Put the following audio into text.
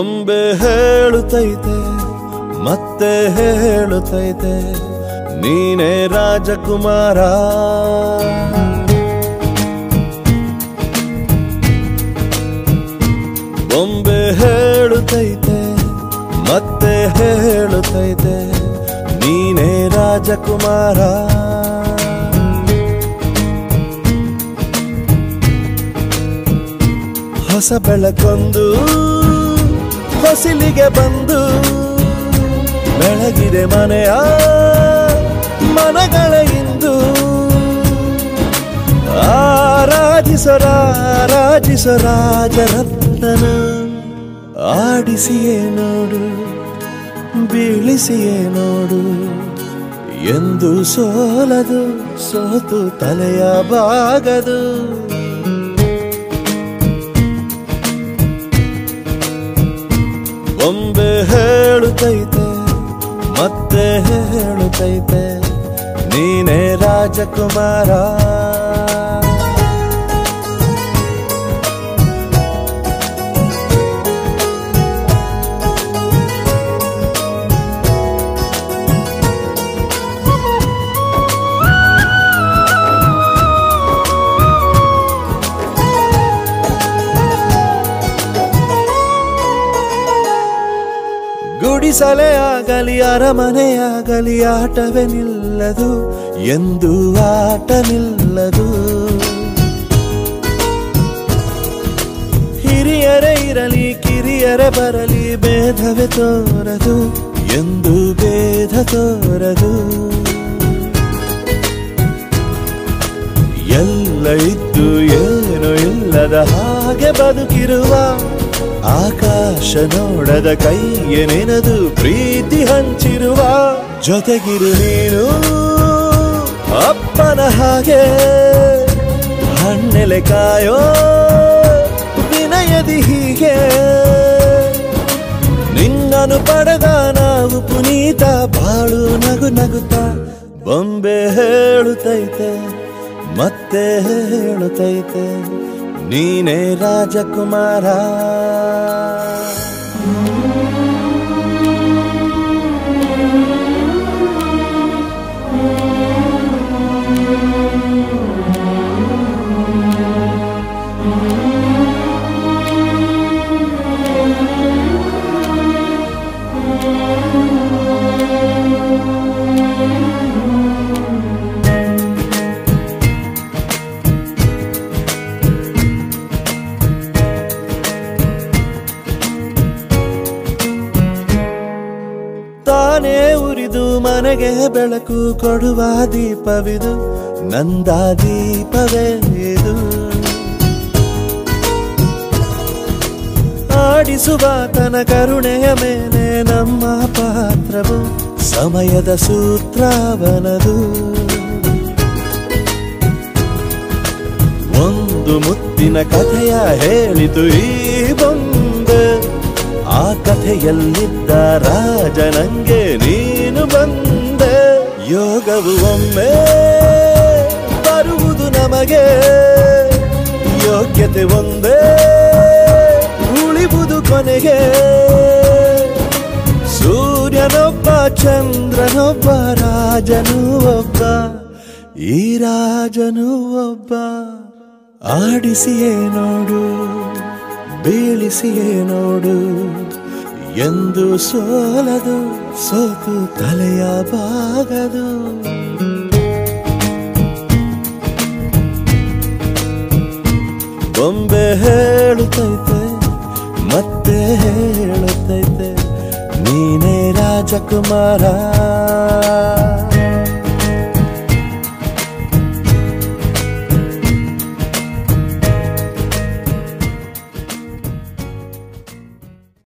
ಬೊಂಬೆ ಹೇಳುತ್ತೈತೆ ಮತ್ತೆ ಹೇಳುತ್ತೈತೆ ನೀನೇ ರಾಜಕುಮಾರ ಬೊಂಬೆ ಹೇಳುತ್ತೈತೆ ಮತ್ತೆ ಹೇಳುತ್ತೈತೆ ನೀನೇ ರಾಜಕುಮಾರ ಹೊಸ ಬೆಳಕೊಂದು ಹೊಸಿಲಿಗೆ ಬಂದು ಬೆಳಗಿದೆ ಮನೆಯ ಮನಗಳ ಇಂದು ಆರಾಧಿಸರಾರಾಜಿಸ ರಾಜರತ್ನನ ಆಡಿಸಿಯೇ ನೋಡು ಬೀಳಿಸಿಯೇ ನೋಡು ಎಂದು ಸೋಲದು ಸೋತು ತಲೆಯ ಬಾಗದು ಬೊಂಬೆ ಹೇಳುತ್ತೈತೆ ಮತ್ತೆ ಹೇಳುತ್ತೈತೆ ನೀನೇ ರಾಜಕುಮಾರ ಗುಡಿಸಲೇ ಆಗಲಿ ಅರಮನೆಯಾಗಲಿ ಆಟವೇ ನಿಲ್ಲದು ಎಂದು ಆಟ ನಿಲ್ಲದು ಹಿರಿಯರೇ ಇರಲಿ ಕಿರಿಯರೇ ಬರಲಿ ಭೇದವೇ ತೋರದು ಎಂದು ಭೇದ ತೋರದು ಎಲ್ಲ ಇದ್ದು ಏನು ಇಲ್ಲದ ಹಾಗೆ ಬದುಕಿರುವ ಆಕಾಶ ನೋಡದ ಕೈಗೆ ನೆನೆದು ಪ್ರೀತಿ ಹಂಚಿರುವ ಜೊತೆಗಿರು ನೀನು ಅಪ್ಪನ ಹಾಗೆ ಹಣ್ಣೆಲೆ ಕಾಯೋ ವಿನಯದಿ ಹೀಗೆ ನಿನ್ನನು ಪಡೆದ ನಾವು ಪುನೀತ ಬಾಳು ನಗು ನಗುತ್ತ ಬೊಂಬೆ ಹೇಳುತ್ತೈತೆ ಮತ್ತೆ ಹೇಳುತ್ತೈತೆ ನೀನೇ ರಾಜಕುಮಾರ ತಾನೇ ಉರಿದು ಮನೆಗೆ ಬೆಳಕು ಕೊಡುವ ದೀಪವಿದು ನಂದ ದೀಪವೇ ಇದು ಆಡಿಸುವ ತನ ಕರುಣೆಯ ಮೇಲೆ ನಮ್ಮ ಪಾತ್ರವು ಸಮಯದ ಸೂತ್ರವನದು ಒಂದು ಮುತ್ತಿನ ಕಥೆಯ ಹೇಳಿತು ಈ ಬೊಂಬೆ ಆ ಕಥೆಯಲ್ಲಿದ್ದ ರಾಜ ನಂಗೆ ನೀನು ಬಂದೆ ಯೋಗವು ಒಮ್ಮೆ ಬರುವುದು ನಮಗೆ ಯೋಗ್ಯತೆ ಒಂದೇ ಉಳಿವುದು ಕೊನೆಗೆ ಸೂರ್ಯನೊಬ್ಬ ಚಂದ್ರನೊಬ್ಬ ರಾಜನು ಒಬ್ಬ ಈ ರಾಜನು ಒಬ್ಬ ಆಡಿಸಿಯೇ ನೋಡು ಬೀಳಿಸಿಯೇ ನೋಡು ಎಂದು ಸೋಲದು ಸೋತು ತಲೆಯ ಬಾಗದು ಬೊಂಬೆ ಹೇಳುತ್ತೈತೆ ಮತ್ತೆ ಹೇಳುತ್ತೈತೆ ನೀನೇ ರಾಜಕುಮಾರ